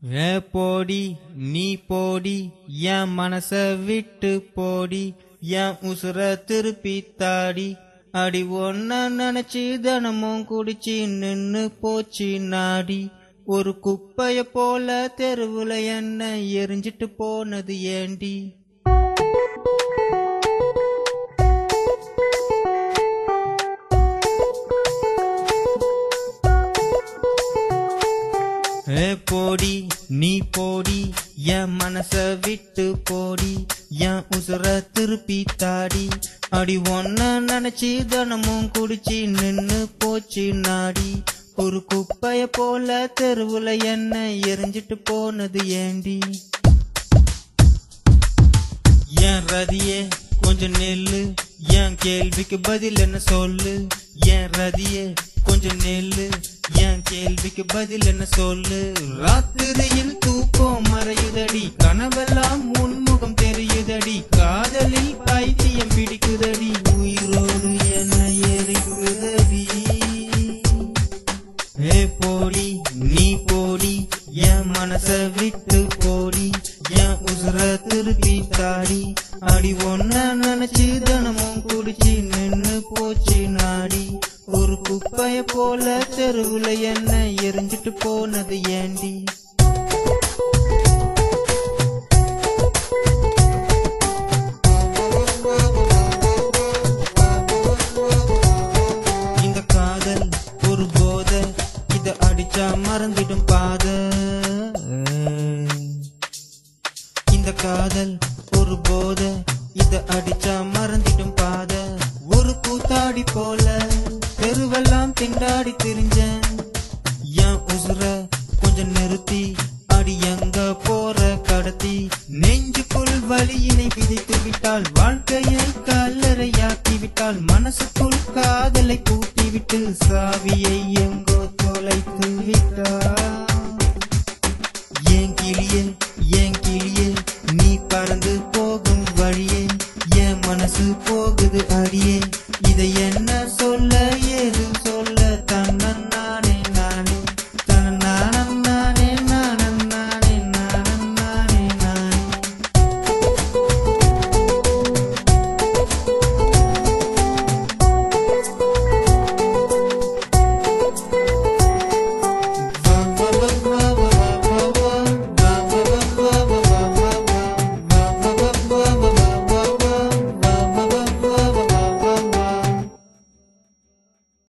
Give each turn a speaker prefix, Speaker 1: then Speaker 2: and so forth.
Speaker 1: ஏ போடி நீ போடி என் மனச விட்டு போடி என் உசுர திருப்பி தாடி அடி ஒன்ன நினைச்சு தினமும் குடிச்சு நின்னு போச்சு நாடி ஒரு குப்பைய போல தெருவுல என்ன எரிஞ்சிட்டு போனது ஏண்டி ஏ போடி நீ போடி என் மனச விட்டு போடி என் உசுர திருப்பி தாடி அடி ஒன்ன நினைச்சு தினமும் குடிச்சு நின்னு போச்சு நாடி ஒரு குப்பைய போல தெருவுல என்ன எரிஞ்சிட்டு போனது ஏண்டி என் ரதியே கொஞ்சம் நெல்லு என் கேள்விக்கு பதில் என்ன சொல்லு என் ரதியே கொஞ்சம் நெல்லு என் கேள்விக்கு பதில் என்ன சொல்லு ராத்திரியில் தூக்கம் மறையுதடி கனவெல்லாம் உன்முகம் தெரியுதடி காதலில் பைத்தியம் பிடிக்குதடி உயிரோடு என்ன எரிக்குதடி ஏ போடி நீ போடி என் மனச விட்டு போடி என் உசுர திருப்பி தாடி அடி ஒன்ன நினைச்சு தினமும் குடிச்சு நின்னு போச்சு நாடி ஒரு குப்பைய போல தெருவுல என்ன எரிஞ்சிட்டு போனது ஏண்டி இந்த காதல் ஒரு போத இத அடிச்சா மறந்திடும் பாத இந்த காதல் ஒரு போத இத அடிச்சா மறந்திடும் பாத ஒரு கூத்தாடி போல தெருவெல்லாம் திண்டாடி திரிஞ்சேன் என் உசுர கொஞ்சம் நிறுத்தி அடி எங்க போற கடத்தி நெஞ்சுக்குள் வலியினை விதைத்து விட்டால் வாழ்க்கையை கல்லறையாக்கி விட்டால் மனசுக்குள் காதலை பூட்டி விட்டு சாவியை எங்கோ தொலைத்து விட்டால் ஏன் கிளியே ஏன் கிளியே நீ பறந்து போகும் வழியே என் மனசு போகுது அடியே இதை என்ன சொல்ல ஏது